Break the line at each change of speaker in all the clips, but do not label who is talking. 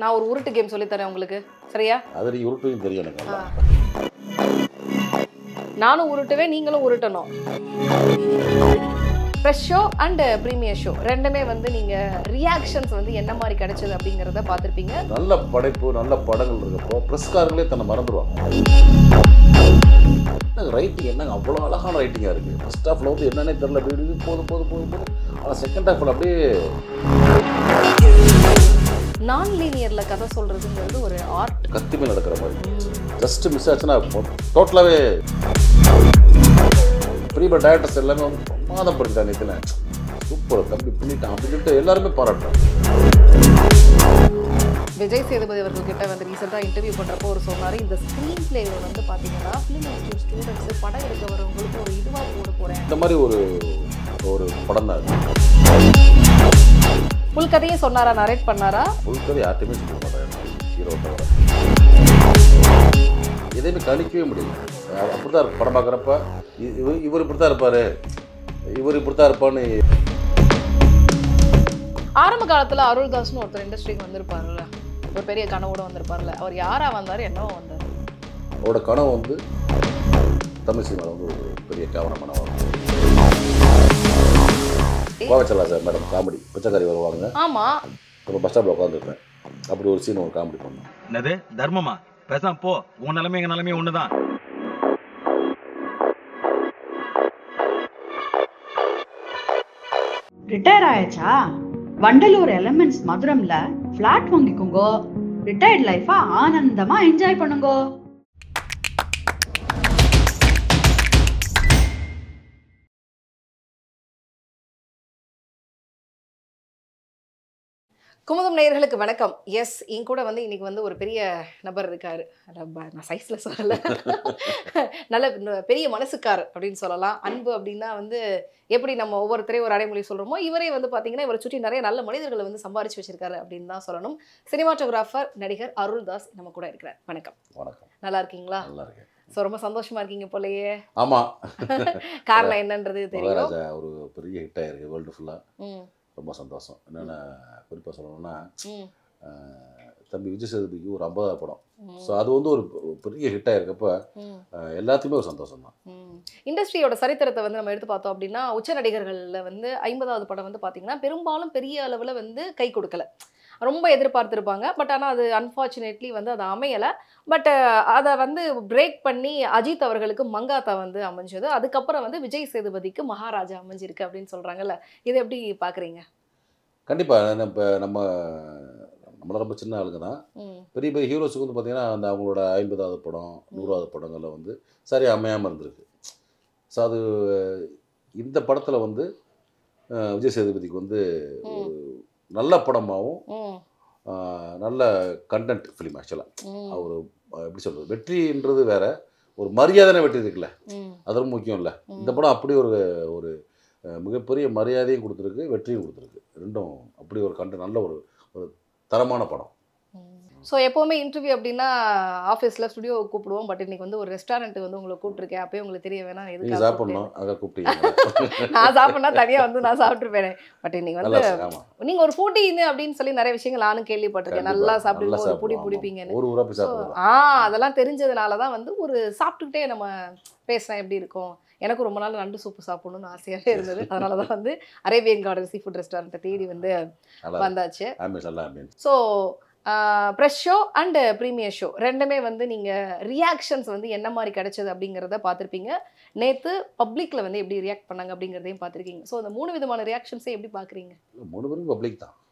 நான் ஒரு உருட்டு கேம் சொல்லித்தரேன் உங்களுக்கு சரியா
அது நீ உருட்டும் தெரியும் எனக்கு நல்லா.
நானும் உருட்டுவேன் நீங்களும் உருட்டணும் fresh show and premiere show ரெண்டுமே வந்து நீங்கள் ரியாக்ஷன்ஸ் வந்து என்ன மாதிரி கிடைச்சது அப்படிங்கிறத பார்த்துருப்பீங்க
நல்ல படைப்பு நல்ல படங்கள் இருக்கப்போ ப்ரெஸ்காரங்களே தன்னை மறந்துடுவாங்க ரைட்டிங் என்னங்க அவ்வளோ அழகான ரைட்டிங்காக இருக்குது ஃபர்ஸ்ட் ஹாஃபில் வந்து என்னன்னே தெரில அப்படி இப்படி போதும் போதும் போதும் போதும் ஆனால் செகண்ட் ஹாஃபில் அப்படியே
நான் லீனியரில் கதை சொல்கிறதுங்கிறது ஒரு ஆர்ட்
கத்தி மேல் நடக்கிற மாதிரி ஜஸ்ட் மிஸ் ஆச்சுன்னா டோட்டலாகவே பெரிய டேரக்டர்ஸ் எல்லாமே வந்து பிரமாதப்படுத்திட்டாங்க நேற்றுல சூப்பர் தம்பி பண்ணிட்டான் அப்படின்னு சொல்லிட்டு எல்லாருமே பாராட்டுறாங்க
விஜய் சேதுபதி அவர்கள்கிட்ட வந்து ரீசெண்டாக இன்டர்வியூ பண்ணுறப்போ ஒரு சொன்னார் இந்த ஸ்க்ரீன் பிளேவை வந்து பார்த்தீங்கன்னா ஃபிலிம் இன்ஸ்டியூட் ஸ்டூடெண்ட்ஸு படம் எடுக்க வரவங்களுக்கு ஒரு இதுவாக போட போகிறேன்
இந்த மாதிரி ஒரு ஒரு படம் தான் இது
ஃபுல் கதையும் சொன்னாரா நரேட் பண்ணாரா
ஃபுல் கதை யார்ட்டையுமே சொல்ல மாட்டேன் ஹீரோ தவிர எதையுமே கணிக்கவே முடியல அப்படி தான் படம் பார்க்குறப்ப இவர் இவர் இப்படி தான் இருப்பார் இவர் இப்படி தான் இருப்பான்னு
ஆரம்ப காலத்தில் அருள்தாஸ்னு ஒருத்தர் இண்டஸ்ட்ரிக்கு வந்திருப்பாருல்ல ஒரு பெரிய கனவோட வந்திருப்பார்ல அவர் யாரா வந்தார் என்னவா வந்தார்
அவரோட கனவு வந்து தமிழ் சினிமாவில் வந்து ஒரு பெரிய கேமராமேனாக வரும் கோவச்சலா சார் மேடம் காமெடி பிச்சைக்காரி வருவாங்க
ஆமா
இப்போ பஸ் ஸ்டாப்பில் உட்காந்துருப்பேன் அப்படி ஒரு சீன் ஒரு காமெடி பண்ணோம்
என்னது தர்மமா பேசாம போ உன் நிலைமை எங்க நிலைமை ஒண்ணுதான்
ரிட்டையர் ஆயாச்சா வண்டலூர் எலமெண்ட்ஸ் மதுரம்ல ஃபிளாட் வாங்கிக்கோங்க ரிட்டையர்ட் லைஃபா ஆனந்தமா என்ஜாய் பண்ணுங்க
குமுதம் நேயர்களுக்கு வணக்கம் எஸ் என் கூட வந்து இன்னைக்கு வந்து ஒரு பெரிய நபர் இருக்காரு ரொம்ப நான் சைஸ்ல சொல்லல நல்ல ந- பெரிய மனசுக்கார் அப்படின்னு சொல்லலாம் அன்பு அப்படின்னா வந்து எப்படி நம்ம ஒவ்வொருத்தரையும் ஒரு அடைமொழி சொல்றோமோ இவரே வந்து பாத்தீங்கன்னா இவரை சுற்றி நிறைய நல்ல மனிதர்களை வந்து சம்பாரிச்சு வச்சிருக்காரு அப்படின்னு தான் சொல்லணும் சினிமாட்டோகிராஃபர் நடிகர் அருள்தாஸ் நம்ம கூட இருக்கிறார் வணக்கம்
வணக்கம்
நல்லா இருக்கீங்களா
நல்லா இருக்கேன்
ஸோ ரொம்ப சந்தோஷமா இருக்கீங்க போலயே
ஆமாம்
காரணம் என்னன்றது தெரியும்
மகாராஜா ஒரு பெரிய ஹிட் ஆயிருக்கு வேர்ல்டு ஃபுல்லாக
ம்
ரொம்ப சந்தோஷம் என்னென்ன குறிப்பாக சொல்லணும்னா
ம்
அஹ், தம்பி விஜய் சேதுபதிக்கு ஒரு ஐம்பதாவது படம்
ம்,
ஸோ அது வந்து ஒரு ஒரு பெரிய ஹிட் ஆயிருக்கப்ப
ம்
அஹ், எல்லாத்துக்குமே ஒரு சந்தோஷம் தான்
இண்டஸ்ட்ரியோட சரித்திரத்தை வந்து நம்ம எடுத்து பார்த்தோம் அப்படின்னா உச்ச நடிகர்களில் வந்து ஐம்பதாவது படம் வந்து பார்த்தீங்கன்னா பெரும்பாலும் பெரிய அளவில் வந்து கை கொடுக்கல ரொம்ப எதிர்பார்த்துருப்பாங்க பட் ஆனால் அது அன்ஃபார்ச்சுனேட்லி வந்து அது அமையலை பட் அதை வந்து பிரேக் பண்ணி அஜித் அவர்களுக்கு மங்காத்தா வந்து அமைஞ்சது அதுக்கப்புறம் வந்து விஜய் சேதுபதிக்கு மகாராஜா அமைஞ்சிருக்கு அப்படின்னு சொல்கிறாங்கல்ல இதை எப்படி பார்க்குறீங்க
கண்டிப்பாக இப்போ நம்ம நம்மள ரொம்ப சின்ன ஆளுங்க தான்
ம்
பெரிய பெரிய ஹீரோஸுக்கு வந்து பார்த்தீங்கன்னா அந்த அவங்களோட ஐம்பதாவது படம் நூறாவது படங்களில் வந்து சரியாக அமையாமல் இருந்திருக்கு ஸோ அது இந்த படத்தில் வந்து அஹ், விஜய் சேதுபதிக்கு வந்து ஒரு நல்ல படமாகவும்
ம்
அஹ், நல்ல கண்டென்ட் ஃபிலிம் ஆக்சுவலாக
ம்
அவர் எப்படி சொல்கிறது வெற்றின்றது வேற ஒரு மரியாதையான வெற்றி இருக்குல்ல
ம்
அது ரொம்ப முக்கியம் இல்லை
ம்.
இந்த படம் அப்படி ஒரு ஒரு அஹ், மிகப்பெரிய மரியாதையும் கொடுத்துருக்கு வெற்றியும் கொடுத்துருக்கு ரெண்டும் அப்படி ஒரு கண்டு நல்ல ஒரு ஒரு தரமான படம்
ஸோ எப்போவுமே இன்டர்வியூ அப்படின்னா ஆஃபீஸில் ஸ்டுடியோ கூப்பிடுவோம் பட் இன்னைக்கு வந்து ஒரு ரெஸ்டாரண்ட் வந்து உங்களை கூப்பிட்டுருக்கேன் அப்பயே உங்களுக்கு தெரிய வேணாம்
நீங்கள்
எதுக்கு
சாப்பிட்ணும் அங்கே கூப்பிட்டீங்க
நான் சாப்பிட்னா தனியாக வந்து நான் சாப்பிட்டுருப்பேன் பட் இன்னைக்கு
நல்லா
வந்து
சார் ஆமாம்
நீங்க ஒரு ஃபுட்டின்னு அப்படின்னு சொல்லி நிறைய விஷயங்கள் நானும் கேள்விப்பட்டிருக்கேன் நல்லா சாப்பிடுவீங்க ஒரு புடி பிடிப்பீங்கன்னு
ஒரு ஊரா போய்
So,
சாப்பிடுவோம்
ஆ அதெல்லாம் தெரிஞ்சதுனால தான் வந்து ஒரு சாப்பிட்டுக்கிட்டே நம்ம பேசுனா எப்படி இருக்கும் எனக்கும் ரொம்ப நாள் நண்டு சூப்பு சாப்பிடணும்னு ஆசையாகவே இருந்தது அதனால தான் வந்து அரேபியன் கார்டன் சீ ஃபுட் ரெஸ்டாரண்ட்டை தேடி வந்து
நல்லா
வந்தாச்சு
ஆம்பியன்ஸ் நல்லா ambience
so fresh show and premiere show ரெண்டுமே வந்து நீங்கள் ரியாக்ஷன்ஸ் வந்து என்ன மாதிரி கிடைச்சது அப்படிங்கிறத பார்த்துருப்பீங்க நேற்று பப்ளிக்கில் வந்து எப்படி ரியாக்ட் பண்ணாங்க அப்படிங்கிறதையும் பார்த்துருக்கீங்க ஸோ அந்த மூணு விதமான ரியாக்ஷன்ஸை எப்படி பார்க்குறீங்க
மூணு பேரும் பப்ளிக் தான்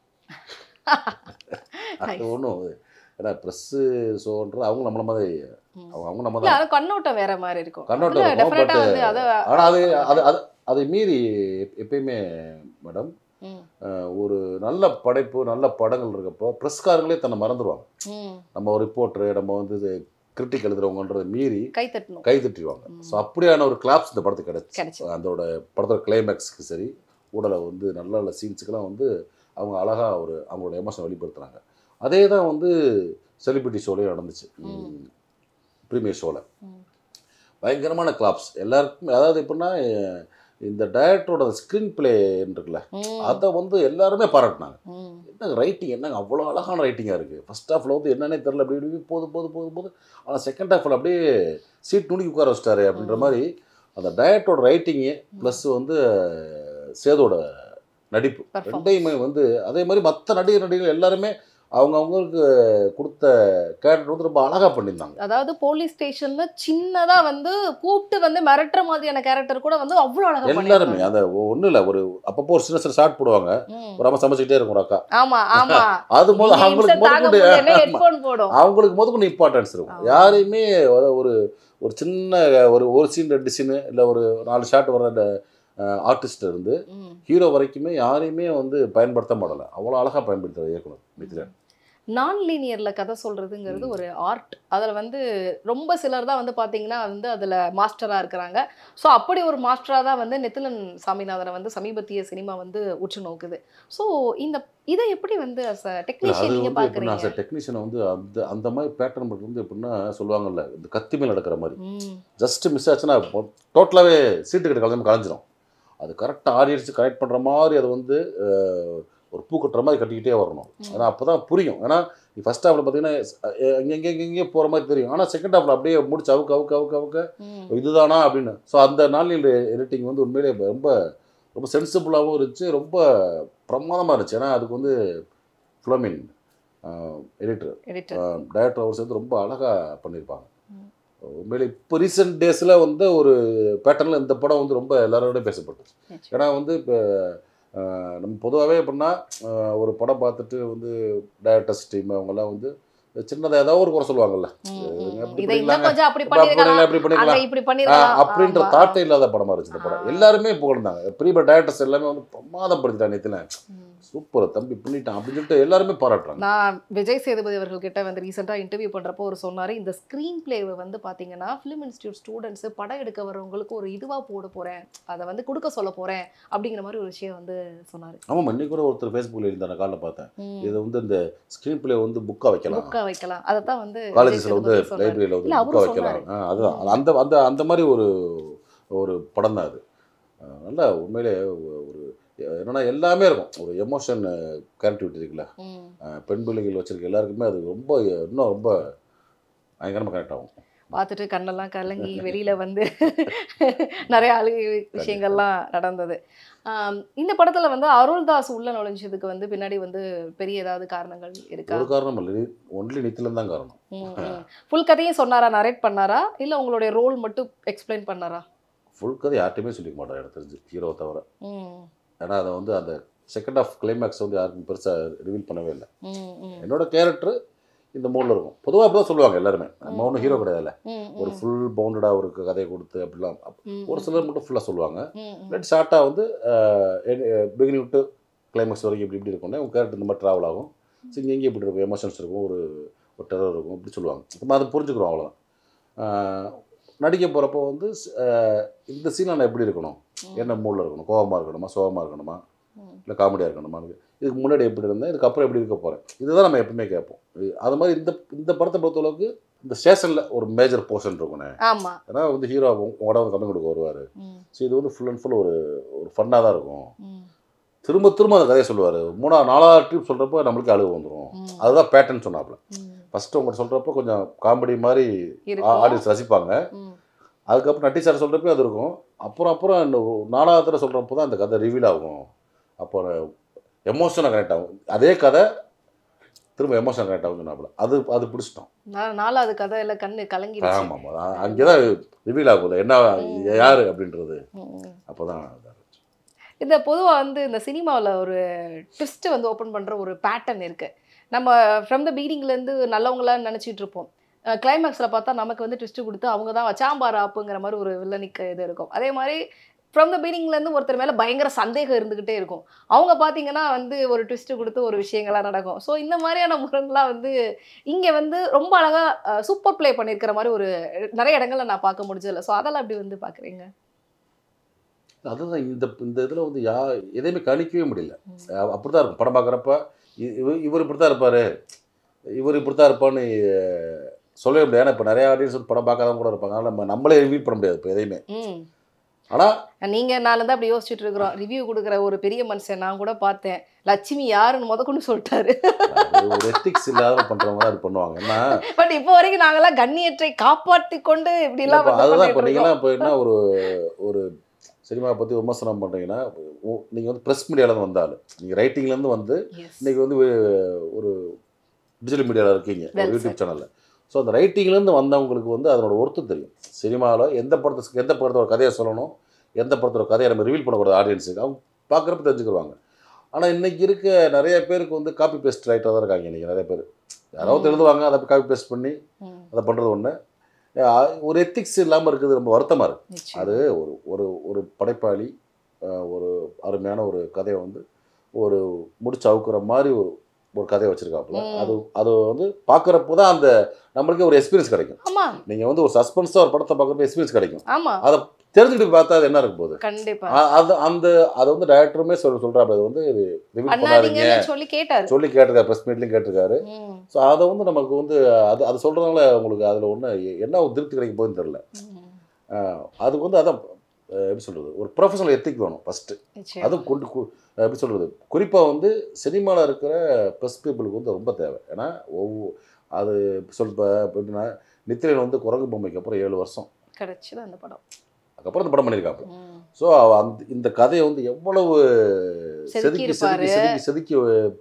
அது ஒன்றும் ஏன்னா ப்ரெஸ்ஸு ஷோன்றது அவங்க நம்மள மாதிரி அவங்க அவங்க நம்ம
இல்ல
தான்
அது கண்ணோட்டம் வேற மாதிரி இருக்கும்
கண்ணோட்டம்
அதுல
இருக்கும்,
definite ஆ
but-
வந்து அத
ஆனால் அது அது அது அதை மீறி எப்- எப்பயுமே மேடம்
ம்,
ஒரு நல்ல படைப்பு நல்ல படங்கள் இருக்கப்போ ப்ரெஸ்காரங்களே தன்னை மறந்துடுவாங்க
ம்,
நம்ம ஒரு ரிப்போர்ட்ரு நம்ம வந்து கிரிட்டிக் எழுதுறவங்கன்றதை மீறி
கை தட்டணும்
கை தட்டிடுவாங்க
ம்.
ஸோ அப்படியான ஒரு கிளாப்ஸ் இந்த படத்துக்கு கிடைச்சு
கிடைச்சது
அதோட படத்தோட கிளைமேக்ஸ்க்கு சரி ஊடலை வந்து நல்ல நல்ல சீன்ஸுக்கெல்லாம் வந்து அவங்க அழகாக ஒரு அவங்களோட எமோஷனை வெளிப்படுத்துகிறாங்க அதே தான் வந்து செலிபிரிட்டி ஷோலையும் நடந்துச்சு
ம்.
ப்ரீமியர் ஷோவில்
ம்.
பயங்கரமான கிளாப்ஸ் எல்லாருக்கும் அதாவது எப்படின்னா இந்த டைரக்டரோட ஸ்க்ரீன் பிளே இருக்குல்ல
ம்,
அதை வந்து எல்லாருமே பாராட்டினாங்க
ம்,
என்னங்க ரைட்டிங் என்னங்க அவ்வளோ அழகான ரைட்டிங்காக இருக்குது ஃபர்ஸ்ட் ஹாஃபில் வந்து என்னன்னே தெரில அப்படி இப்படி போது போது போது போது ஆனால் செகண்ட் ஹாஃபில் அப்படியே சீட் நுணுக்கி உட்கார வச்சிட்டாரு அப்படின்ற
ம்.
மாதிரி அந்த டயட்டோட ரைட்டிங்கு ப்ளஸ் வந்து சேதோட நடிப்பு
Performance.
ரெண்டையுமே வந்து அதே மாதிரி மற்ற நடிகர் நடிகர்கள் எல்லாருமே அவங்க அவங்களுக்கு கொடுத்த கேரக்டர் வந்து ரொம்ப அழகாக பண்ணியிருந்தாங்க
அதாவது போலீஸ் ஸ்டேஷன்ல சின்னதா வந்து கூப்பிட்டு வந்து மிரட்டுற மாதிரியான கேரக்டர் கூட வந்து அவ்வளவு அழகா
எல்லாருமே
பண்ணிருக்காங்க.
அந்த ஒன்றும் இல்லை ஒரு அப்பப்போ ஒரு சின்ன சின்ன ஷார்ட் போடுவாங்க
ம்.
ஒரு அம்மா சமைச்சிக்கிட்டே இருக்கும் ஒரு அக்கா
ஆமா ஆமா
அது போது
நீங்க
அவங்களுக்கு
instant தாங்க
முதற்கொண்டு
முடியலன்னா
ஆமா.
headphone போடும்
அவங்களுக்கு முதற்கொண்டு இம்பார்ட்டன்ஸ் இருக்கும்
ஆமா.
யாரையுமே ஒரு- ஒரு ஒரு சின்ன ஒரு ஒரு சீன் ரெண்டு சீனு இல்லை ஒரு நாலு ஷாட் வர அந்த ஆர்டிஸ்ட் இருந்து
ம்.
ஹீரோ வரைக்குமே யாரையுமே வந்து பயன்படுத்த மாடல அவ்வளோ அழகாக பயன்படுத்துகிற இயக்குனர் மித்ரன்
நான் லீனியர்ல கதை சொல்றதுங்கிறது ஒரு ஆர்ட் அதில் வந்து ரொம்ப சிலர் தான் வந்து பார்த்தீங்கன்னா வந்து அதில் மாஸ்டராக இருக்கிறாங்க ஸோ அப்படி ஒரு மாஸ்டராக தான் வந்து நெத்திலன் சாமிநாதனை வந்து சமீபத்திய சினிமா வந்து உற்று நோக்குது ஸோ இந்த இதை எப்படி வந்து அஸ் அ
அது
டெக்னீஷியன் நீங்கள்
வந்து எப்படின்னா
பார்க்குறீங்க
டெக்னீஷியனை வந்து அந்த அந்த மாதிரி பேட்டர்ன் வந்து எப்படின்னா சொல்லுவாங்கல்ல இந்த கத்தி மேல் நடக்கிற மாதிரி
ம்
ஜஸ்ட் மிஸ் ஆச்சுன்னா டோட்டலாகவே சீட்டு கட்டு கலந்து கலைஞ்சிரும் அது கரெக்டாக ஆடியன்ஸ் கரெக்ட் பண்ணுற மாதிரி அதை வந்து அஹ், ஒரு பூ கட்டுற மாதிரி கட்டிக்கிட்டே வரணும்
ம்.
ஏன்னா அப்போ தான் புரியும் ஏன்னா நீ ஃபஸ்ட் ஹாஃபில் பார்த்தீங்கன்னா இங்கே இங்கே இங்கே இங்கே போகிற மாதிரி தெரியும் ஆனால் செகண்ட் ஹாஃபில் அப்படியே முடிச்சு அவுக்கு அவுக்கு அவுக்கு அவுக்க
ம்
இதுதானா அப்படின்னு ஸோ அந்த நாளில் எடிட்டிங் வந்து உண்மையிலே ரொம்ப ரொம்ப சென்சிபிளாகவும் இருந்துச்சு ரொம்ப பிரமாதமாக இருந்துச்சு ஏன்னா அதுக்கு வந்து ஃப்ளோமின் எடிட்டர்
எடிட்டர்
டைரக்டர் அவர் சேர்ந்து ரொம்ப அழகாக பண்ணியிருப்பாங்க
ம்.
உண்மையிலே இப்போ ரீசெண்ட் டேஸில் வந்து ஒரு பேட்டர்னில் இந்த படம் வந்து ரொம்ப எல்லாரோட பேசப்பட்டுச்சு ஏன்னா வந்து இப்போ நம்ம பொதுவாகவே எப்படின்னா அஹ், ஒரு படம் பார்த்துட்டு வந்து டைரக்டர்ஸ் டீம் அவங்கெல்லாம் வந்து சின்னதாக ஏதாவது ஒரு குறை சொல்லுவாங்கல்ல அப்படி
இதை இன்னும்
பண்ணிடலாங்க.
கொஞ்சம் அப்படி
இப்ப அப்படி
பண்ணிருக்கலாம்
பண்ணிடலாம், இப்படி
அங்க
பண்ணிடலாம்
இப்படி
ஆஹ்
பண்ணிருக்கலாம்
அப்படின்ற
ஆமா.
தாட்டே இல்லாத படமா இருந்துச்சு இந்த படம்
ஆ.
எல்லாருமே புகழ்ந்தாங்க பெரிய டேரக்டர்ஸ் எல்லாமே வந்து பிரமாதப்படுத்திட்டாங்க நேத்துல
ம்.
சூப்பர் தம்பி பண்ணிட்டான் அப்படின்னு சொல்லிட்டு எல்லாருமே பாராட்டுறாங்க
நான் விஜய் சேதுபதி அவர்கள் கிட்ட வந்து ரீசெண்டாக இன்டர்வியூ பண்ணுறப்போ ஒரு சொன்னார் இந்த ஸ்க்ரீன் பிளேவை வந்து பார்த்தீங்கன்னா ஃபிலிம் இன்ஸ்டியூட் ஸ்டூடெண்ட்ஸ் படம் எடுக்க வரவங்களுக்கு ஒரு இதுவாக போட போகிறேன் அதை வந்து கொடுக்க சொல்ல போகிறேன் அப்படிங்கிற மாதிரி ஒரு விஷயம் வந்து சொன்னார்
ஆமாம் இன்னைக்கு கூட ஒருத்தர் ஃபேஸ்புக்கில் இருந்தா நான் காலைல பார்த்தேன் இது வந்து இந்த ஸ்க்ரீன் பிளே வந்து புக்காக வைக்கலாம்
புக்காக வைக்கலாம் அதை தான் வந்து விஜய்
காலேஜஸில் வந்து
சேதுபதி சொன்னாரு.
லைப்ரரியில் வந்து
இல்ல,
புக்காக
அவரும்
வைக்கலாம் ஆ, அதுதான் அந்த அந்த அந்த மாதிரி ஒரு ஒரு படம் தான் அது அஹ் நல்லா உண்மையிலே ஒ- ஒரு என்னன்னா எல்லாமே இருக்கும் ஒரு எமோஷன் கனெக்டிவிட்டி இருக்குல்ல
ம்.
அஹ் பெண் பிள்ளைகள் வச்சிருக்க எல்லாருக்குமே அது ரொம்ப இன்னும் ரொம்ப பயங்கரமாக கனெக்ட் ஆகும்
பார்த்துட்டு கண்ணெல்லாம் கலங்கி வெளியில வந்து நிறைய அழுகை விஷயங்கள்லாம் நடந்தது ஆம், இந்த படத்துல வந்து அருள்தாஸ் உள்ள நுழைஞ்சதுக்கு வந்து பின்னாடி வந்து பெரிய ஏதாவது காரணங்கள் இருக்கா
ஒரு காரணம் இல்லை ஒன்லி நித்திலம் தான் காரணம்
ஃபுல் கதையும் சொன்னாரா நரேட் பண்ணாரா இல்ல உங்களுடைய ரோல் மட்டும் எக்ஸ்பிளைன் பண்ணாரா
ஃபுல் கதை யார்ட்டையுமே சொல்லிக்க மாட்டார் எனக்கு தெரிஞ்சு ஹீரோ தவிர
ம்,
ஏன்னா அதை வந்து அந்த செகண்ட் ஆஃப் கிளைமேக்ஸ் வந்து யாருக்கும் பெருசாக ரிவீல் பண்ணவே இல்லை
ம், ம்,
என்னோட கேரக்டர் இந்த மூடில் இருக்கும் பொதுவாக அப்படி தான் சொல்லுவாங்க எல்லாருமே நம்ம ஒன்றும் ஹீரோ கிடையாதுல்ல
ம்,
ஒரு
ம்,
ஃபுல் பவுண்டடாக ஒரு கதையை கொடுத்து அப்படிலாம் அப்ப-
ம்,
ஒரு சிலர் மட்டும் ஃபுல்லாக சொல்லுவாங்க
ம், ம்,
இல்லாட்டி ஷார்ட்டாக வந்து பிகினிங் விட்டு கிளைமேக்ஸ் வரைக்கும் இப்படி இப்படி இருக்கும்னா உங்கள் கேரக்டர் இந்த மாதிரி ட்ராவல் ஆகும் ஸோ இங்கே எங்கே இப்படி இருக்கும் எமோஷன்ஸ் இருக்கும் ஒரு ஒரு டெரர் இருக்கும் இப்படி சொல்லுவாங்க நம்ம அதை புரிஞ்சுக்கிறோம் அவ்வளோதான் ஆஹ் நடிக்க போகிறப்போ வந்து ஆஹ் இந்த சீனில் நான் எப்படி இருக்கணும்
ம்,
என்ன மூடில் இருக்கணும் கோவமாக இருக்கணுமா சோகமாக இருக்கணுமா
ம்.
இல்லை காமெடியாக இருக்கணுமா இதுக்கு முன்னாடி எப்படி இருந்தேன் இதுக்கப்புறம் எப்படி இருக்க போகிறேன் இதுதான் நம்ம எப்பவுமே கேட்போம் இது- அது மாதிரி இந்த இந்த படத்தை பொறுத்தளவுக்கு இந்த ஸ்டேஷனில் ஒரு மேஜர் போர்ஷன் இருக்குண்ணே
ஆமா
ஏன்னா வந்து ஹீரோ உங்களோட வந்து கம்மி கொடுக்க வருவார்
ம்,
ஸோ இது வந்து ஃபுல் அண்ட் ஃபுல் ஒரு ஒரு ஃபன்னாக தான் இருக்கும்
ம்,
திரும்ப திரும்ப அந்த கதையை சொல்லுவார் மூணாவது நாலாவது ட்ரிப் சொல்கிறப்போ நம்மளுக்கு அழுகு வந்துடும்
ம்,
அதுதான் பேட்டர்ன் சொன்னாப்புல
ம்.
ஃபஸ்ட்டு உங்கள்கிட்ட சொல்கிறப்போ கொஞ்சம் காமெடி மாதிரி
இருக்கும்.
ஆடியன்ஸ் ரசிப்பாங்க
ம்,
அதுக்கப்புறம் நட்டி சார் சொல்கிறப்ப அது இருக்கும் அப்புறம் அப்புறம் இந்த நாலாவது தடவை சொல்கிறப்போ தான் அந்த கதை ரிவீல் ஆகும் அப்போ எமோஷனாக கனெக்ட் ஆகும் அதே கதை திரும்ப எமோஷன் கனெக்ட் ஆகும் சொன்னாப்புல அது அது பிடிச்சிட்டோம்
நா- நாலாவது கதையில கண்ணு கலங்கிடுச்சு
ஆமாம் அங்கே தான் ரிவீல் ஆகுது என்ன யார் அப்படின்றது
ம்.
அப்போ தான்
இந்த பொதுவா வந்து இந்த சினிமாவில் ஒரு ட்விஸ்ட் வந்து ஓப்பன் பண்ற ஒரு பேட்டர்ன் இருக்கு நம்ம ஃப்ரம் த இருந்து நல்லவங்களா நினைச்சிட்டு இருப்போம் கிளைமேக்ஸில் பார்த்தா நமக்கு வந்து ட்விஸ்ட் கொடுத்து அவங்க தான் வச்சாம்பார் ஆப்புங்கிற மாதிரி ஒரு வில்லனிக்கு இது இருக்கும் அதே மாதிரி ஃப்ரம் த இருந்து ஒருத்தர் மேலே பயங்கர சந்தேகம் இருந்துக்கிட்டே இருக்கும் அவங்க பார்த்தீங்கன்னா வந்து ஒரு ட்விஸ்ட் கொடுத்து ஒரு விஷயங்கள்லாம் நடக்கும் ஸோ இந்த மாதிரியான முரண்லாம் வந்து இங்கே வந்து ரொம்ப அழகாக சூப்பர் ப்ளே பண்ணியிருக்கிற மாதிரி ஒரு நிறைய இடங்கள்ல நான் பார்க்க முடிஞ்சதில்ல ஸோ அதெல்லாம் எப்படி வந்து பார்க்குறீங்க
அதுதான் இந்த இந்த இதில் வந்து யா எதையுமே கணிக்கவே முடியல அப்படி தான் இருக்கும் படம் பார்க்குறப்ப இவர் இவர் இப்படி தான் இருப்பார் இவர் இப்படி தான் இருப்பான்னு அஹ், சொல்லவே முடியாது ஏன்னா இப்போ நிறைய ஆடியன்ஸ் வந்து படம் பார்க்காதவங்க கூட இருப்பாங்க அதனால் நம்ம நம்மளே ரிவீல் பண்ண முடியாது இப்போ எதையுமே
ம்
ஆனால்
நீங்க நாலு தான் அப்படி யோசிச்சுட்டு இருக்கிறோம் ரிவ்யூ கொடுக்குற ஒரு பெரிய மனுஷன் நான் கூட பார்த்தேன் லட்சுமி யாருன்னு முத கொண்டு சொல்லிட்டாரு
ஒரு எத்திக்ஸ் இல்லாத பண்ணுறவங்க தான் அது பண்ணுவாங்க ஏன்னா
பட் இப்போ வரைக்கும் நாங்கெல்லாம் கண்ணியற்றை காப்பாற்றி கொண்டு இப்படி எல்லாம்
இல்லப்பா,
வந்து
அதுதான்
பண்ணிட்டு
இப்போ
இருக்கோம்.
நீங்களாம் இப்போ என்ன ஒரு ஒரு சினிமா பற்றி விமர்சனம் பண்ணுறீங்கன்னா நீங்கள் வந்து ப்ரெஸ் மீடியாவிலேருந்து வந்தாலும் நீங்கள் ரைட்டிங்லேருந்து வந்து
Yes.
இன்னைக்கு வந்து வே- ஒரு டிஜிட்டல் மீடியாவில் இருக்கீங்க
Well
ஒரு யூடியூப் சேனலில் ஸோ அந்த ரைட்டிங்லேருந்து வந்தவங்களுக்கு வந்து அதனோட ஒர்த்து தெரியும் சினிமாவில் எந்த படத்துக்கு எந்த படத்தோட கதையை சொல்லணும் எந்த படத்தோட கதையை நம்ம ரிவீல் பண்ணக்கூடாது ஆடியன்ஸுக்கு அவங்க பார்க்குறப்ப தெரிஞ்சுக்கிடுவாங்க ஆனால் இன்னைக்கு இருக்க நிறைய பேருக்கு வந்து காப்பி பேஸ்ட் ரைட்டாக தான் இருக்காங்க இன்றைக்கி நிறைய பேர் யாராவது
ம்.
எழுதுவாங்க அதை காப்பி பேஸ்ட் பண்ணி
ம்,
அதை பண்ணுறது ஒன்று ஒரு எத்திக்ஸ் இல்லாமல் இருக்குது ரொம்ப வருத்தமாக இருக்குது
நிச்சயம்.
அது ஒரு ஒரு ஒரு படைப்பாளி அஹ், ஒரு அருமையான ஒரு கதையை வந்து ஒரு முடிச்சு அவுக்குற மாதிரி ஒரு ஒரு கதையை வச்சிருக்காப்புல
ம்.
அது அது வந்து பார்க்குறப்போ தான் அந்த நம்மளுக்கே ஒரு எக்ஸ்பீரியன்ஸ் கிடைக்கும்
ஆமா
நீங்கள் வந்து ஒரு சஸ்பென்ஸாக ஒரு படத்தை பார்க்குறப்ப எக்ஸ்பீரியன்ஸ் கிடைக்கும்
ஆமா
அதை தெரிஞ்சுக்கிட்டு பார்த்தா அது என்ன இருக்கும் போகுது
கண்டிப்பா
அ- அது அந்த அதை வந்து டைரக்டருமே சொல் சொல்கிறாப்புல அது வந்து ரிவீல் பண்ணாதீங்க
பண்ணாதீங்கன்னு சொல்லி கேட்டாரு
சொல்லி கேட்டிருக்காரு ப்ரெஸ் மீட்லையும் கேட்டிருக்காரு
ம்,
ஸோ அதை வந்து நமக்கு வந்து அது அது சொல்கிறதுனால உங்களுக்கு அதில் ஒன்று என்ன ஒரு திருப்தி கிடைக்க போகுதுன்னு தெரில
ம்,
ஆஹ் அதுக்கு வந்து அதான் அஹ் எப்படி சொல்கிறது ஒரு ப்ரொஃபஷனல் எத்திக் வேணும் ஃபஸ்ட்டு
நிச்சயம்.
அதுவும் கொண்டு கு- அஹ் எப்படி சொல்கிறது குறிப்பாக வந்து சினிமாவில் இருக்கிற ப்ரெஸ் பீப்புளுக்கு வந்து ரொம்ப தேவை ஏன்னா ஒவ்வொரு அது சொல் இப்போ எப்படின்னா நித்திரையில் வந்து குரங்கு பொம்மைக்கு அப்புறம் ஏழு வருஷம்
கிடைச்சது அந்த படம்
அதுக்கப்புறம் இந்த படம் பண்ணியிருக்காங்க
ம்,
ஸோ அந்த இந்த கதையை வந்து எவ்வளவு
செதுக்கி
செதுக்கி
இருப்பாரு.
செதுக்கி செதுக்கி செதுக்கி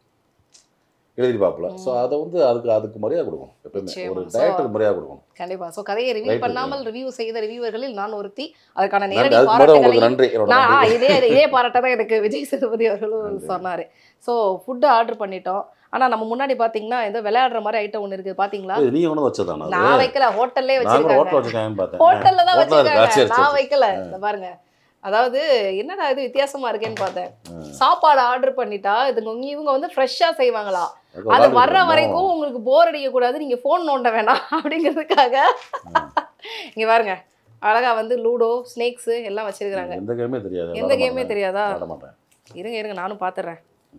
எழுதிருப்பாப்புல ஸோ
ம்.
அதை வந்து அதுக்கு அதுக்கு மரியாதை கொடுக்கணும் எப்பயுமே
நிச்சயமா.
ஒரு
So,
டைரக்டருக்கு மரியாதை கொடுக்கணும்
கண்டிப்பா சோ கதையை ரிவ்யூ
Right,
பண்ணாமல் ரிவ்யூ செய்த ரிவ்யூவர்களில் நான் ஒருத்தி அதுக்கான
நன்றி
நேரடி
அதுக்கு முன்னாடி உங்களுக்கு
பாராட்டுகளை
நன்றி என்னோட
நான்
நன்றி
இதே இதே பாராட்ட தான் எனக்கு விஜய் சேதுபதி அவர்களும்
நன்றி.
சொன்னாரு ஸோ ஃபுட்டு ஆர்டர் பண்ணிட்டோம் ஆனா நம்ம முன்னாடி பாத்தீங்கன்னா ஏதோ விளையாடுற மாதிரி ஐட்டம் ஒண்ணு இருக்கு பாத்தீங்களா
இது நீங்க ஒன்றும் வச்சதானா அது?
நான் வைக்கல ஹோட்டல்லே
நான் கூட ஹோட்டல்
வச்சிருக்காங்க
வச்சிருக்கேன்னு பார்த்தேன்
ஹோட்டல்ல தான்
ஹோட்டல்ல இருக்கு.
வச்சிருக்காங்க
சரி, சரி,
நான்
சரி.
வைக்கல இந்த பாருங்க அதாவது என்னடா இது வித்தியாசமா இருக்கேன்னு பார்த்தேன்
ஆ.
சாப்பாடு ஆர்டர் பண்ணிட்டா இதுங்க இவங்க வந்து ஃப்ரெஷ்ஷா செய்வாங்களா
அதுக்கு
அது
விளையாடிட்டு
வர்ற
இருக்கோம்.
வரைக்கும் உங்களுக்கு போர் அடிக்க கூடாது நீங்க ஃபோன் நோண்ட வேணாம் அப்படிங்கிறதுக்காக இங்க பாருங்க அழகா வந்து லூடோ ஸ்னேக்ஸ் எல்லாம் வச்சிருக்காங்க
எந்த கேமே தெரியாது
எந்த
விளையாட
கேமே
மாட்டேன்.
தெரியாதா
விளையாட மாட்டேன்
இருங்க இருங்க நானும் பாத்துறேன்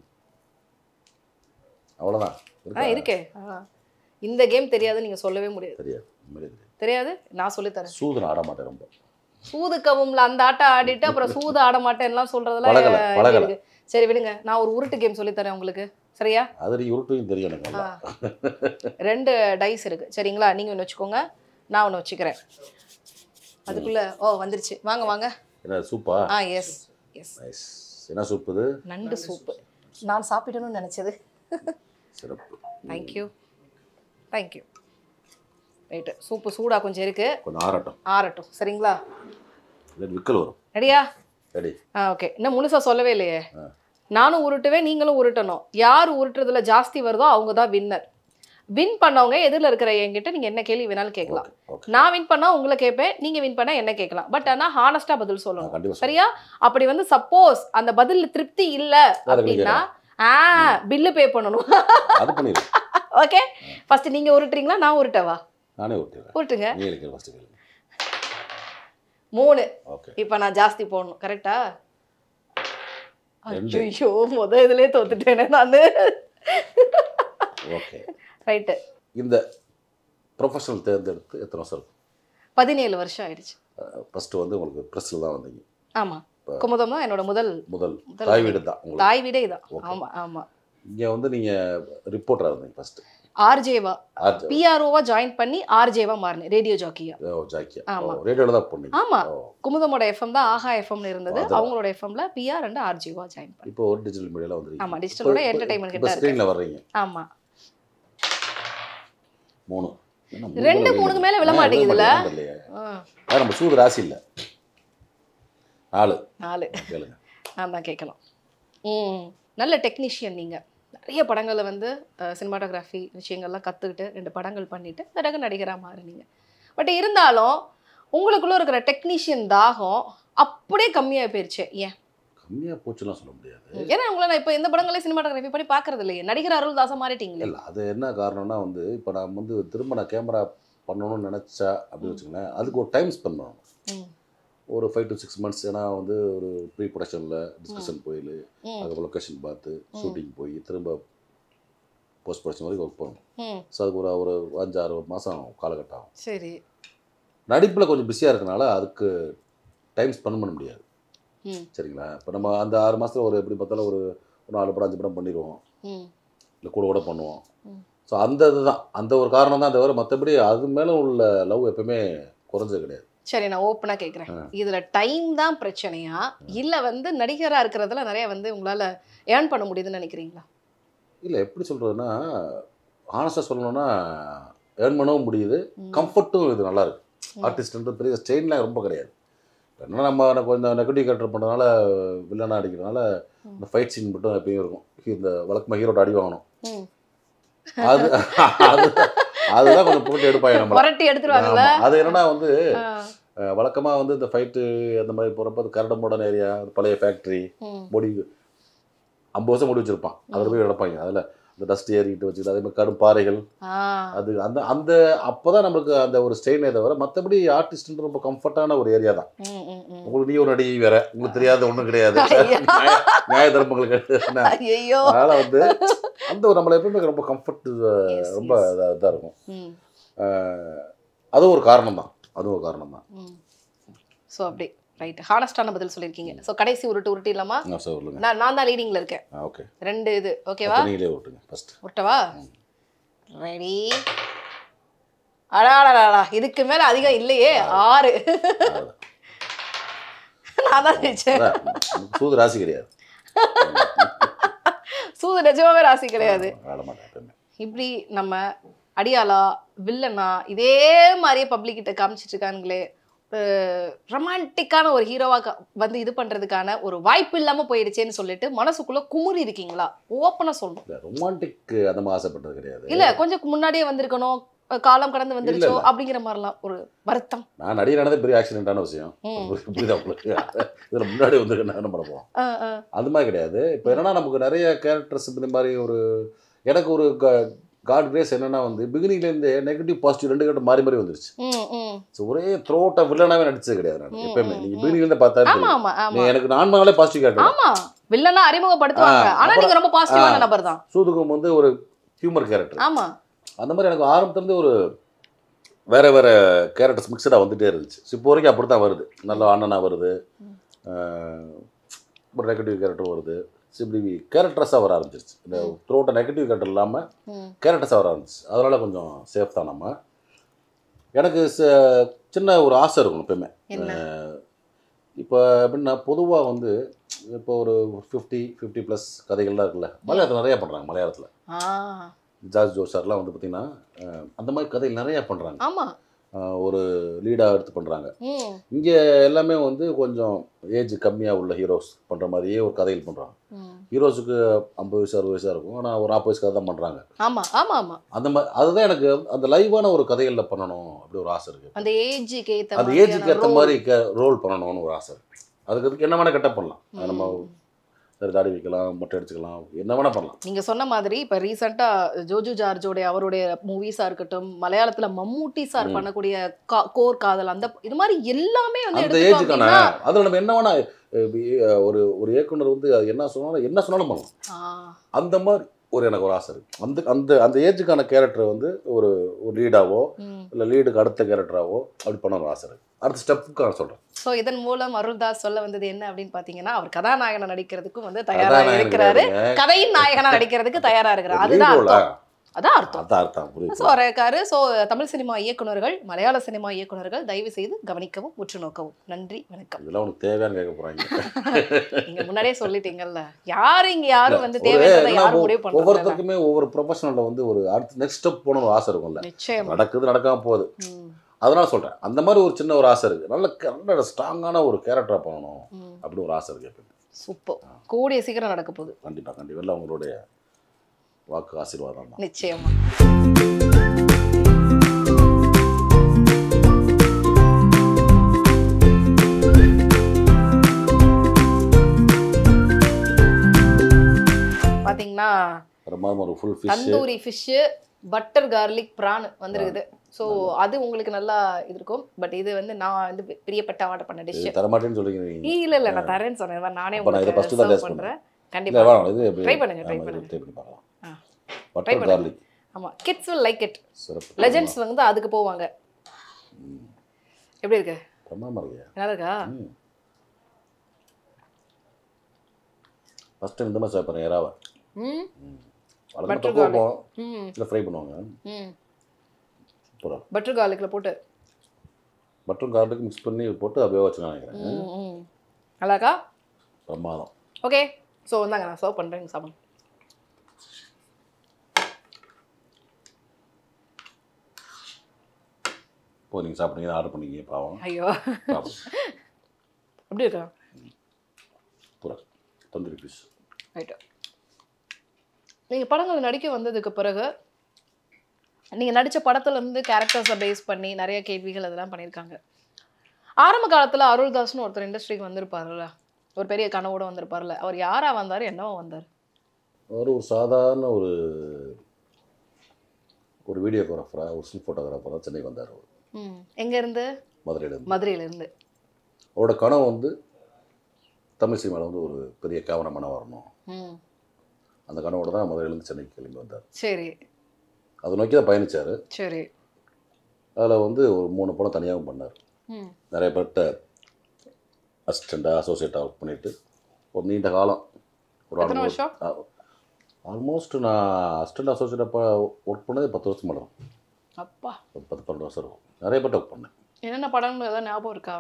அவ்வளவுதான்
ஆ
இருக்கா?
இருக்கே ஆ. இந்த கேம் தெரியாது நீங்க சொல்லவே முடியாது
தெரியாது உண்மையிலே தெரியாது.
தெரியாது நான் சொல்லித் தரேன்
சூது நான் ஆட மாட்டேன் ரொம்ப
சூது கவும்ல அந்த ஆட்டம் ஆடிட்டு அப்புறம் சூது ஆட மாட்டேன்லாம் சொல்றதெல்லாம்
பழகல,
எப்படி
பழகல.
இருக்கு? சரி விடுங்க நான் ஒரு உருட்டு கேம் சொல்லி தரேன் உங்களுக்கு சரியா
அது நீ உருட்டும் தெரியும் எனக்கு
ஆ.
நல்லா.
ரெண்டு டைஸ் இருக்கு சரிங்களா நீங்க ஒன்று வச்சுக்கோங்க நான் ஒன்று வச்சுக்கிறேன் அதுக்குள்ள ஓ வந்துருச்சு வாங்க வாங்க
என்ன சூப்பா
ஆ எஸ் எஸ்
நைஸ் என்ன சூப் இது
நண்டு சூப்பு நான் சாப்பிடணும்னு நினச்சது
சிறப்பு
தேங்க்யூ தேங்க்யூ ரைட்டு சூப்பு சூடாக கொஞ்சம் இருக்கு
கொஞ்சம் ஆறட்டும்
ஆறட்டும் சரிங்களா
இல்லை விக்கல் வரும்
ரெடியா
ரெடி
ஆ ஓகே இன்னும் முழுசா சொல்லவே இல்லையே
ஆ.
நானும் உருட்டுவேன் நீங்களும் உருட்டணும் யார் உருட்டுறதுல ஜாஸ்தி வருதோ அவங்க தான் வின்னர் வின் பண்ணவங்க எதிரில் இருக்கிற என்கிட்ட நீங்கள் என்ன கேள்வி வேணாலும் கேட்கலாம்
ஓகே ஓகே
நான் வின் பண்ணா உங்களை கேட்பேன் நீங்க வின் பண்ணா என்ன கேட்கலாம் பட் ஆனா ஹானஸ்டா பதில்
நான்
சொல்லணும்
கண்டிப்பா சொல்றேன்.
சரியா அப்படி வந்து சப்போஸ் அந்த பதில் திருப்தி இல்ல
வேற
அப்படின்னா ஆ பில்லு பே பண்ணணும்
அது பண்ணிடு
ஓகே ஃபர்ஸ்ட் நீங்க உருட்டுறீங்களா நான் உருட்டவா
நானே ஊட்டிடுறேன்
உருட்டுங்க
நீ எனக்கு ஃபஸ்ட்டு கேளுங்க
மூணு
ஓகே
இப்போ நான் ஜாஸ்தி போடணும் கரெக்டா
ரெண்டு.
ஐயோ முத இதுலயே தோத்துட்டேனே நானு
ஓகே
ரைட்டு
இந்த ப்ரொஃபஷனல் தேர்ந்தெடுத்து எத்தனை வருஷம் இருக்கும்
பதினேழு வருஷம் ஆயிடுச்சு
ஃபஸ்ட்டு வந்து உங்களுக்கு ப்ரெஸ்ஸில் தான் வந்தீங்க
ஆமா குமுதம் தான் என்னோட முதல்
முதல்
முதல்
தாய் வீடு தான் உங்களுக்கு
தாய் வீடே இதான்
Okay.
ஆமா ஆமா
இங்கே வந்து நீங்கள் ரிப்போர்ட்டராக இருந்தீங்க ஃபஸ்ட்டு
ஆர்ஜேவா
ஆர்ஜி
பிஆர்ஓவா ஜாயின் பண்ணி ஆர்ஜேவா மாறினேன் ரேடியோ ஜாக்கியா
ஓ ஜாக்கியா
ஆமா.
ஓ ரேடியோவில் தான் பண்ணீங்க
ஆமா
ஓ
குமுதமோட எஃப்எம் தான் ஆஹா எஃப்எம்னு இருந்தது
அதான்.
அவங்களோட எஃப்எம்ல பிஆர் அண்ட் ஆர்ஜிவா ஜாயின் பண்ணேன்
இப்போ ஒரு டிஜிட்டல் மீடியாவில் வந்துருக்கீங்க
ஆமா டிஜிட்டலோட என்டர்டைன்மெண்ட்
இப்போ
கிட்ட இருக்கு
ஸ்க்ரீனில் வர்றீங்க
ஆமா
மூணு என்ன
ரெண்டு
மேல
மூணுக்கு மேல
விழ
விழ மாட்டேங்குதுல்ல?
இல்லையே
ஆ,
அதான் நம்ம சூது ராசி இல்லை நாலு
நாலு
கேளுங்க
நான் தான் கேட்கணும் ம் நல்ல டெக்னீஷியன் நீங்க நிறைய படங்களை வந்து சினிமாட்டோகிராஃபி விஷயங்கள்லாம் கற்றுக்கிட்டு ரெண்டு படங்கள் பண்ணிட்டு பிறகு நடிகராக மாறினீங்க பட் இருந்தாலும் உங்களுக்குள்ள இருக்கிற டெக்னீஷியன் தாகம் அப்படியே கம்மியாக போயிருச்சு ஏன்
கம்மியாக போச்சுலாம் சொல்ல முடியாது
ஏன்னா உங்களை நான் இப்போ எந்த படங்களையும் சினிமாட்டோகிராஃபி பண்ணி பார்க்கறது இல்லையே நடிகர் அருள்தாசா மாறிட்டீங்களே
இல்லை அது என்ன காரணம்னா வந்து இப்போ நான் வந்து திரும்ப நான் கேமரா பண்ணணும்னு நினச்சா அப்படின்னு வச்சுக்கோங்களேன் அதுக்கு ஒரு டைம் ஸ்பெண்ட் பண்ணணும்
ம்.
ஒரு ஃபைவ் டு சிக்ஸ் மந்த்ஸ் ஏன்னா வந்து ஒரு ப்ரீ ப்ரொடக்ஷனில் டிஸ்கஷன் போயில்
ம்
அதுக்கு லொக்கேஷன் பார்த்து ஷூட்டிங் போய் திரும்ப போஸ்ட் ப்ரொடக்ஷன் வரைக்கும் ஒர்க் பண்ணணும்
ம்
ஸோ அதுக்கு ஒரு ஒரு அஞ்சாறு மாதம் காலகட்டம் ஆகும்
சரி
நடிப்பில் கொஞ்சம் பிஸியாக இருக்கனால அதுக்கு டைம் ஸ்பெண்ட் பண்ண முடியாது
ம்
சரிங்களா இப்போ நம்ம அந்த ஆறு மாதத்தில் ஒரு எப்படி பார்த்தாலும் ஒரு ஒரு நாலு படம் அஞ்சு படம் பண்ணிடுவோம்
ம்
இல்லை கூட கூட பண்ணுவோம்
ம்.
ஸோ அந்த இதுதான் அந்த ஒரு காரணம் தான் தவிர மற்றபடி அது மேலே உள்ள லவ் எப்பவுமே குறைஞ்சது கிடையாது
சரி நான் ஓப்பனாக கேட்குறேன்
ஆ.
இதுல டைம் தான் பிரச்சனையா இல்ல வந்து நடிகரா இருக்கிறதுல நிறைய வந்து உங்களால ஏர்ன் பண்ண முடியுதுன்னு நினைக்கிறீங்களா
இல்லை எப்படி சொல்கிறதுனா ஆனஸ்டாக சொல்லணும்னா ஏர்ன் பண்ணவும் முடியுது
ம்.
கம்ஃபர்ட்டும் இது நல்லா இருக்கு
ம்.
ஆர்டிஸ்ட்ன்றது பெரிய ஸ்ட்ரெயின்லாம் ரொம்ப கிடையாது இப்ப என்னன்னா நம்ம எனக்கு கொஞ்சம் நெகட்டிவ் கேரக்டர் பண்ணுறதுனால வில்லனாக அடிக்கிறதுனால
ம்.
இந்த ஃபைட் சீன் மட்டும் எப்பயும் இருக்கும் இந்த வழக்கமாக ஹீரோட அடி வாங்கணும்
ம்.
அது அது அதுதான் கொஞ்சம் போட்டு எடுப்பாங்க நம்ம
புரட்டி எடுத்துருவாங்கல்ல
அது என்னன்னா வந்து
ஆ.
வழக்கமாக வந்து இந்த ஃபைட்டு அந்த மாதிரி போகிறப்ப அது கரடமோடன் ஏரியா பழைய ஃபேக்ட்ரி
ம்.
முடி ஐம்பது வருஷம் முடி வச்சிருப்பான் அதில் போய் எடுப்பாங்க அதில் இந்த டஸ்ட் ஏறிக்கிட்டு வச்சுக்கிட்டு அதே மாதிரி கடும் பாறைகள்
ஆ.
அது அந்த அந்த அப்பதான் நம்மளுக்கு அந்த ஒரு ஸ்ட்ரெயினே தவிர மற்றபடி ஆர்டிஸ்ட்ன்ற ரொம்ப கம்ஃபர்ட்டான ஒரு ஏரியா தான்
ம், ம், ம்.
உங்களுக்கு நீ ஒரு நடிகை வேற உங்களுக்கு தெரியாத ஒன்றும் கிடையாது
ஐயா.
நியாய- நியாய தர்மங்களுக்கு என்ன
ஐயையோ
அதனால வந்து அந்த ஒரு நம்மளை எப்பவுமே ரொம்ப கம்ஃபர்ட்
Yes,
ரொம்ப
yes.
இதாக இதாக இருக்கும்
ம்,
அஹ் அதுவும் ஒரு காரணம் தான் அதுவும் ஒரு காரணம் தான்
ம். ஸோ அப்படி ரைட் ஹானஸ்டான பதில் சொல்லியிருக்கீங்க ஸோ கடைசி உருட்டு உருட்டு இல்லாமா
நான் சொல்லுங்க
நான் நான் தான் லீடிங்ல இருக்கேன்
ஓகே
ரெண்டு இது ஓகேவா
நீங்களே விட்டுங்க ஃபர்ஸ்ட்
விட்டவா ரெடி அடாடா இதுக்கு மேல அதிகம் இல்லையே ஆறு நான் தான் ஜெயிச்சேன்
சூது ராசி கிடையாது
சூது நிஜமாவே ராசி கிடையாது
ஆட மாட்டேன் எப்பவுமே
இப்படி நம்ம அடியாளா வில்லனா இதே மாதிரியே பப்ளிக் கிட்ட காமிச்சிட்டு இருக்கானுங்களே ரொமான்டிக்கான ஒரு ஹீரோவா க- வந்து இது பண்றதுக்கான ஒரு வாய்ப்பு இல்லாம போயிடுச்சேன்னு சொல்லிட்டு மனசுக்குள்ள குமுறி இருக்கீங்களா ஓப்பனா சொல்லணும்
இல்லை ரொமான்டிக் அந்த மாதிரி ஆசைப்பட்டது கிடையாது
இல்ல கொஞ்சம் முன்னாடியே வந்திருக்கணும் அஹ் காலம் கடந்து வந்துருச்சோ
இல்ல.
அப்படிங்கிற மாதிரிலாம் ஒரு வருத்தம்
நான் நடிகரானதே பெரிய ஆக்சிடென்ட்டான விஷயம்
ம்.
புரியுதா உங்களுக்கு இதில் முன்னாடி வந்து என்ன பண்ண போகிறோம்
அஹ் அஹ்
அது மாதிரி கிடையாது இப்போ என்னன்னா நமக்கு நிறைய கேரக்டர்ஸ் இந்த மாதிரி ஒரு எனக்கு ஒரு காட் கிரேஸ் என்னன்னா வந்து பிகினிங்லேருந்தே நெகட்டிவ் பாசிட்டிவ் ரெண்டு கேரக்டர் மாறி மாறி வந்துருச்சு
உம் உம்
ஸோ ஒரே த்ரோட்டை வில்லனாவே நடிச்சது கிடையாது நான்
ம்,
எப்பயுமே
ம்,
நீங்கள்
ம்.
பிகினிங்லேருந்து பார்த்தா
ஆமா
தெரியும்.
ஆமா ஆமா
நீ எனக்கு நான் மகளே பாசிட்டிவ் கேரக்டர்
ஆமா வில்லனா அறிமுகப்படுத்துவாங்க
ஆ,
ஆனா நீங்க ரொம்ப பாசிட்டிவான
ஆ.
நபர் தான்
சூதுகம் வந்து ஒரு ஹியூமர் கேரக்டர்
ஆமா
அந்த மாதிரி எனக்கு ஆரம்பத்துலேருந்து ஒரு வேற வேற கேரக்டர்ஸ் மிக்சடாக வந்துட்டே இருந்துச்சு So, இப்போ வரைக்கும் அப்படி தான் வருது நல்ல அண்ணனா வருது
ம்.
ஆஹ், ஒரு நெகட்டிவ் கேரக்டர் வருது So, இப்படி கேரக்டர்ஸாக வர ஆரம்பிச்சிருச்சு இந்த
ம்.
த்ரோட்ட நெகட்டிவ் கேரக்டர் இல்லாமல்
உம்
கேரக்டர்ஸாக வர ஆரம்பிச்சு அதனால கொஞ்சம் சேஃப் தான் நம்ம எனக்கு ச- சின்ன ஒரு ஆசை இருக்கும் எப்பயுமே
என்ன
இப்போ எப்படின்னா பொதுவாக வந்து இப்போ ஒரு ஃபிஃப்டி ஃபிஃப்டி ப்ளஸ் கதைகள்லாம் இருக்குல்ல மலையாளத்தில் நிறையா பண்ணுறாங்க மலையாளத்தில்
ஆ
ஜார்ஜ் ஜோஷார்லாம் வந்து பார்த்திங்கன்னா அஹ், அந்த மாதிரி கதைகள் நிறையா பண்ணுறாங்க
ஆமா
ஒரு லீடாக எடுத்து பண்ணுறாங்க
உம்
இங்கே எல்லாமே வந்து கொஞ்சம் ஏஜ் கம்மியாக உள்ள ஹீரோஸ் பண்ணுற மாதிரியே ஒரு கதைகள் பண்ணுறாங்க
உம்
ஹீரோஸுக்கு ஐம்பது வயசு அறுபது வயசாக இருக்கும் ஆனால் ஒரு நாற்பது வயசு கதை தான் பண்ணுறாங்க
ஆமா ஆமா ஆமா
அந்த மாதிரி அதுதான் எனக்கு அந்த லைவான ஒரு கதைகளில் பண்ணணும் அப்படி ஒரு ஆசை இருக்குது
அந்த ஏஜுக்கு ஏத்த
அந்த
மாதிரியான
ஏஜுக்கு ஏற்ற
role.
மாதிரி ரோல் பண்ணணும்னு ஒரு ஆசை இருக்கு அதுக்கு அதுக்கு என்ன வேணால் கெட்ட பண்ணலாம் அது நம்ம
உம்.
சரி தாடி வைக்கலாம் மொட்டை அடிச்சுக்கலாம் என்ன வேணால் பண்ணலாம்
நீங்க சொன்ன மாதிரி இப்ப ரீசெண்டா ஜோஜு ஜார்ஜோடைய அவருடைய மூவிஸா இருக்கட்டும் மலையாளத்துல மம்மூட்டி சார்
ம்.
பண்ணக்கூடிய கா- கோர் காதல் அந்த இது மாதிரி எல்லாமே வந்து
அந்த
எடுத்துட்டோம்
ஏஜுக்கான
அப்படின்னா,
அதில் நம்ம என்ன வேணா அஹ் அஹ் ஒரு ஒரு இயக்குனர் வந்து அது என்ன சொன்னாலும் என்ன சொன்னாலும் பண்ணலாம்
ஆ,
அந்த மாதிரி ஒரு எனக்கு ஒரு ஆசை இருக்கு அந்த அந்த அந்த ஏஜுக்கான கேரக்டர் வந்து ஒரு ஒரு லீடாவோ
ம்.
இல்லை லீடுக்கு அடுத்த கேரக்டராவோ அப்படி பண்ண ஒரு ஆசை இருக்கு அடுத்த ஸ்டெப்புக்கு நான் சொல்கிறேன்
சோ இதன் மூலம் அருள்தாஸ் சொல்ல வந்தது என்ன அப்படின்னு பாத்தீங்கன்னா அவர் கதாநாயகனா நடிக்கிறதுக்கும் வந்து தயாரா இருக்கிறாரு கதையின் நாயகனா நடிக்கிறதுக்கு தயாரா இருக்கிறார் அதுதான் அர்த்தம் அதான் அர்த்தம்
அதான் அர்த்தம் புரியுது
ஸோ இருக்காரு ஸோ தமிழ் சினிமா இயக்குனர்கள் மலையாள சினிமா இயக்குனர்கள் தயவு செய்து கவனிக்கவும் உற்று நோக்கவும் நன்றி வணக்கம்
இதெல்லாம் உனக்கு தேவையான்னு கேட்க போகிறாங்க
நீங்க முன்னாடியே சொல்லிட்டீங்கல்ல யாரு இங்க யாரும் வந்து
ஒரு
தேவையானதை
ஏன்னா
யாரும் முடிவு பண்றது
ஒவ்வொருத்தருக்குமே ஒவ்வொரு ப்ரொஃபஷனலில் வந்து ஒரு அடுத்த நெக்ஸ்ட் ஸ்டெப் போகணும்னு ஒரு ஆசை இருக்கும்ல
நிச்சயமா
நடக்குது நடக்காம போகுது
ம்,
அதனால சொல்கிறேன் அந்த மாதிரி ஒரு சின்ன ஒரு ஆசை இருக்குது நல்ல க- நல்ல ஸ்ட்ராங்கான ஒரு கேரக்டராக பண்ணணும்
ம்.
அப்படி ஒரு ஆசை இருக்குது எப்பவுமே
சூப்பர் கூடிய சீக்கிரம் நடக்க போகுது
கண்டிப்பாக கண்டிப்பாக எல்லாம் உங்களுடைய வாக்கு ஆசீர்வாதம் தான்
நிச்சயமா பாத்தீங்கன்னா
பிரமாதம் ஒரு full fish
tandoori fish butter garlic prawn வந்திருக்குது ஸோ அது உங்களுக்கு நல்லா இது இருக்கும் பட் இது வந்து நான் வந்து பெ- பிரியப்பட்ட ஆர்டர் பண்ண டிஷ்
தரமாட்டேன்னு சொல்லிக்கிறீங்க
இல்ல இல்ல நான் தரேன்னு சொன்னேன் நானே
அப்ப நான் இதை
உங்களுக்கு
first தான்
serve
taste
பண்றேன்
இல்லை
கண்டிப்பா
வேணாம் இது
Try பண்ணுங்க, try பண்ணுங்க.
ட்ரை பண்ணி பார்க்கலாம்
ஆ. Try
பட்டர்
பண்ணுங்க.
கார்லிக்
ஆமா கிட்ஸ் will லைக் இட்
சிறப்பு
லெஜெண்ட்ஸ் வந்து அதுக்கு போவாங்க எப்படி இருக்கு
பிரமாதமாக இருக்கியா
நல்லா இருக்கா
ம் ஃபஸ்ட் டைம் இந்த மாதிரி சாப்பிட்றேன் இறாவை
ம்
வளர்ந்து
Butter
தொக்கு
garlic.
வைப்போம்
ம்
இல்லை ஃப்ரை பண்ணுவாங்க
ம்
சூப்பராக
பட்டர் கார்லிக்கில் போட்டு
பட்டரும் கார்லிக் மிக்ஸ் பண்ணி போட்டு அப்படியே வச்சு நினைக்கிறேன்
ம் ம் நல்லாக்கா
பிரமாதம்
ஓகே ஸோ வந்தாங்க நான் சர்வ் பண்ணுறேன் சாப்பிடுங்க
இப்போ நீங்கள் சாப்பிட்டீங்க ஆர்டர் பண்ணீங்க பாவம்
ஐயோ
சாப்பிடுங்க
எப்படி இருக்கா
பூரா தந்தூரி பீஸ்
ரைட்டு நீங்கள் படங்கள் நடிக்க வந்ததுக்கு பிறகு நீங்கள் நடித்த படத்துலேருந்து கேரக்டர்ஸை பேஸ் பண்ணி நிறைய கேள்விகள் அதெல்லாம் பண்ணியிருக்காங்க ஆரம்ப காலத்தில் அருள்தாஸ்னு ஒருத்தர் இண்டஸ்ட்ரிக்கு வந்திருப்பார்ல ஒரு பெரிய கனவோட வந்திருப்பார்ல அவர் யாரா வந்தார் என்னவா வந்தார்
அவர் ஒரு சாதாரண ஒரு ஒரு வீடியோகிராஃபராக ஒரு ஸ்டில் ஃபோட்டோகிராஃபராக சென்னைக்கு வந்தார் அவர்
ம் எங்கேருந்து
மதுரையிலேருந்து
மதுரையிலேருந்து
அவரோட கனவு வந்து தமிழ் சினிமாவில் வந்து ஒரு பெரிய கேமராமேனாக வரணும்
ம்
அந்த கனவோட தான் மதுரையிலேருந்து சென்னைக்கு கிளம்பி வந்தார்
சரி
அதை நோக்கி தான் பயணித்தார்
சரி
அதில் வந்து ஒரு மூணு படம் தனியாகவும் பண்ணார்
ம்
நிறைய பேர்கிட்ட அசிஸ்டண்ட்டாக அசோசியேட்டாக ஒர்க் பண்ணிவிட்டு ஒரு நீண்ட காலம் ஒரு
எத்தனை வருஷம்?
ஆல்மோஸ்ட் நான் அசிஸ்டண்ட் அசோசியேட்டாக ஒர்க் பண்ணதே பத்து வருஷம் மேடம்
அப்பா
ஒரு பத்து பன்னெண்டு வருஷம் இருக்கும் நிறைய பேர்ட்ட ஒர்க் பண்ணேன்
என்னென்ன படம்னு ஏதாவது ஞாபகம் இருக்கா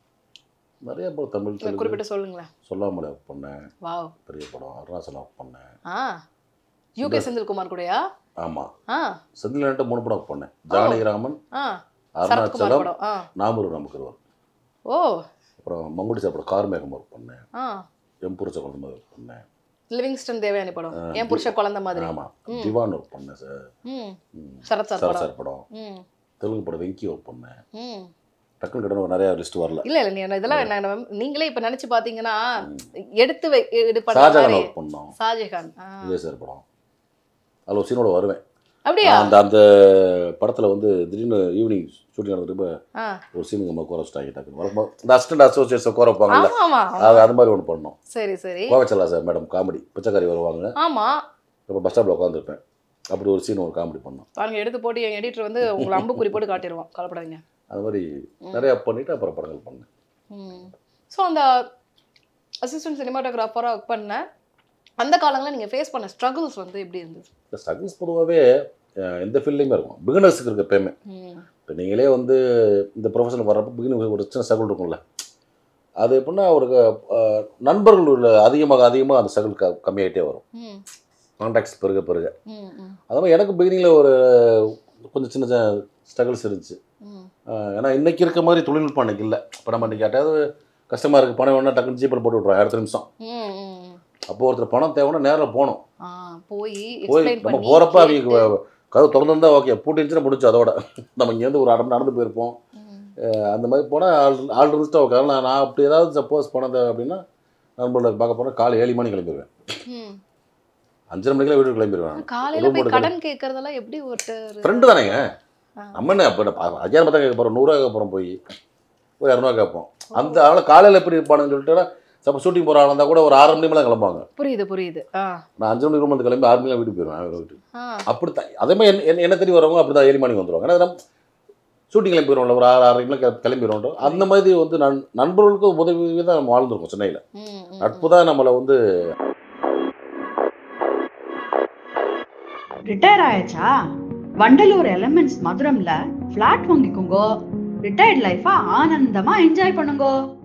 நிறைய படம் தமிழ்
இல்ல,
தெலுங்கு
குறிப்பிட்டு சொல்லுங்களேன்
சொல்லாமலே ஒர்க் பண்ணேன்
வாவ்
பெரிய படம் அருணாச்சலம் ஒர்க் பண்ணேன்
ஆ யூகே செந்தில்குமார் கூடயா
ஆமாம்
ஆ
செந்தில்நாட்ட மூணு படம் ஒர்க் பண்ணேன் ஜானகிராமன்
ஆ சரத்குமார்
அருணாச்சலம்
படம் ஆ
நாமூர் நமக்குருவர்
ஓ
அப்புறம் மங்குடி சாப்பிட கார்மேகம் ஒர்க் பண்ணேன்
ஆ
எம்புரிச்ச குழந்தை மாதிரி ஒர்க் பண்ணேன்
லிவிங்ஸ்டன் தேவயானி படம்
ஆ,
என் புருஷ குழந்தை மாதிரி
ஆமாம் திவான் ஒர்க் பண்ணேன் சார்
ம்
ம்.
சரத் சார்
சரத்
படம்
சார் படம்
ம்
தெலுங்கு படம் வெங்கி ஒர்க் பண்ணேன்
ம்
டக்குனு கிட்ட நிறைய லிஸ்ட் வரல
இல்ல இல்ல நீ இதெல்லாம் நான் நீங்களே இப்ப நினைச்சு பாத்தீங்கன்னா எடுத்து வை இது பண்ண
ஷாஜகான்
மாதிரி
ஒர்க் பண்ணோம்
ஷாஜகான் ஆ.
விஜய் சார் படம் அதில் ஒரு சீனோட வருவேன்
அப்படியா
அந்த அந்த படத்தில் வந்து திடீர்னு ஈவினிங் ஷூட்டிங் நடந்துட்டு
ஆ.
ஒரு சீனுக்கு நம்ம கோர வச்சுட்டாங்க டக்குன்னு வழக்கமாக இந்த அசிஸ்டன்ட் அசோசியேஷன் கோர வைப்பாங்கல்ல
ஆமா ஆமா ஆமா.
அது அது மாதிரி ஒன்று பண்ணோம்
சரி சரி
கோவச்சலா சார் மேடம் காமெடி பிச்சைக்காரி வருவாங்க
ஆமா
இப்போ பஸ் ஸ்டாப்பில் உட்காந்துருப்பேன் அப்படி ஒரு சீன் ஒரு காமெடி பண்ணோம்
பாருங்க எடுத்து போட்டு என் எடிட்டர் வந்து உங்களை அம்பு குறிப்போடு காட்டிடுவான் கவலைப்படாதீங்க
அது மாதிரி நிறையா பண்ணிவிட்டு அப்புறம் படங்கள் பண்ணேன்
ஸோ அந்த அசிஸ்டன்ட் சினிமாட்டோகிராஃபராக ஒர்க் பண்ண அந்த காலங்களில் நீங்கள் ஃபேஸ் பண்ண ஸ்ட்ரகிள்ஸ் வந்து எப்படி இருந்தது
இந்த ஸ்ட்ரகிள்ஸ் பொதுவாகவே எந்த ஃபீல்ட்லையுமே இருக்கும் பிகினர்ஸுக்கு இருக்க எப்பயுமே
ம்
இப்போ நீங்களே வந்து இந்த ப்ரொஃபஷனுக்கு வர்றப்ப பிகினிங் ஒரு சின்ன ஸ்ட்ரகிள் இருக்கும்ல அது எப்படின்னா ஒரு அஹ், நண்பர்கள் உள்ள அதிகமாக அதிகமாக அந்த ஸ்ட்ரகிள் க கம்மியாகிட்டே வரும்
ம்
கான்டாக்ட்ஸ் பெருக பெருக
ம் ம்
அது மாதிரி எனக்கு பிகினிங்கில் ஒரு கொஞ்சம் சின்ன சின்ன ஸ்ட்ரகிள்ஸ் இருந்துச்சு
ம்
அஹ், ஏன்னா இன்றைக்கி இருக்க மாதிரி தொழில்நுட்பம் அன்றைக்கி இல்லை இப்போ நம்ம இன்றைக்கி யார்ட்டாவது கஷ்டமாக இருக்குது பணம் வேணா டக்குன்னு ஜிபேல போட்டு விட்ருவோம் அடுத்த நிமிஷம்
ம் ம்
அப்போ ஒருத்தர் பணம் தேவைன்னா நேரில் போகணும்
ஆ போய்
போய்
எக்ஸ்பிளைன்
நம்ம
பண்ணி
போகிறப்ப
கேட்டு.
அவங்க கதவு திறந்துருந்தா ஓகே பூட்டிருந்துச்சுன்னா முடிச்சு அதோட நம்ம இங்கேருந்து ஒரு அரை மணி நடந்து போயிருப்போம்
ம்.
அஹ் அந்த மாதிரி போனால் ஆள் ஆள் இருந்துட்டு ஓகே நான் நான் அப்படி ஏதாவது சப்போஸ் பணம் தேவை அப்படின்னா நண்பர்களை பார்க்க போனால் காலை ஏழு மணி கிளம்பிடுவேன்
ம்.
அஞ்சரை மணிக்கெல்லாம் வீட்டுக்கு கிளம்பிடுவேன்
காலையில
room
போய்
போட்டு
கடன் கேட்கறதெல்லாம் எப்படி ஒருத்தர்
ஃப்ரெண்டு தானேங்க
ஆ.
நம்ம என்ன இப்போ ஐயாயிரம் தான் கேட்க போகிறோம் நூறுரூவா கேட்க போகிறோம் போய் ஒரு இரநூறுவா கேட்போம் அந்த ஆள் காலையில் எப்படி இருப்பானுன்னு சொல்லிட்டு சப்போஸ் ஷூட்டிங் போகிற ஆள் இருந்தால் கூட ஒரு ஆறு மணி மேலே கிளம்புவாங்க
புரியுது புரியுது ஆ
நான் அஞ்சு மணிக்கு வந்து கிளம்பி ஆறு மணிலாம் வீட்டுக்கு போயிடுவேன் அவர் வீட்டுக்கு
ஆ
அப்படி தான் அதே மாதிரி என்ன- என்ன என்ன தேடி வரவங்க அப்படி தான் ஏழு மணிக்கு வந்துடுவாங்க ஏன்னா நம்ம ஷூட்டிங் கிளம்பி போயிடுவோம்ல ஒரு ஆறு ஆறு மணிக்கு கிளம்பிடுவோம் அந்த மாதிரி வந்து நண் நண்பர்களுக்கு உதவி தான் நம்ம வாழ்ந்துருக்கோம் சென்னையில்
ம், ம்,
நட்பு தான் நம்மளை வந்து
ரிட்டையர் ஆயாச்சா வண்டலூர் எலமெண்ட்ஸ் மதுரம்ல ஃபிளாட் வாங்கிக்கோங்க ரிட்டையர்ட் லைஃபா ஆனந்தமா என்ஜாய் பண்ணுங்க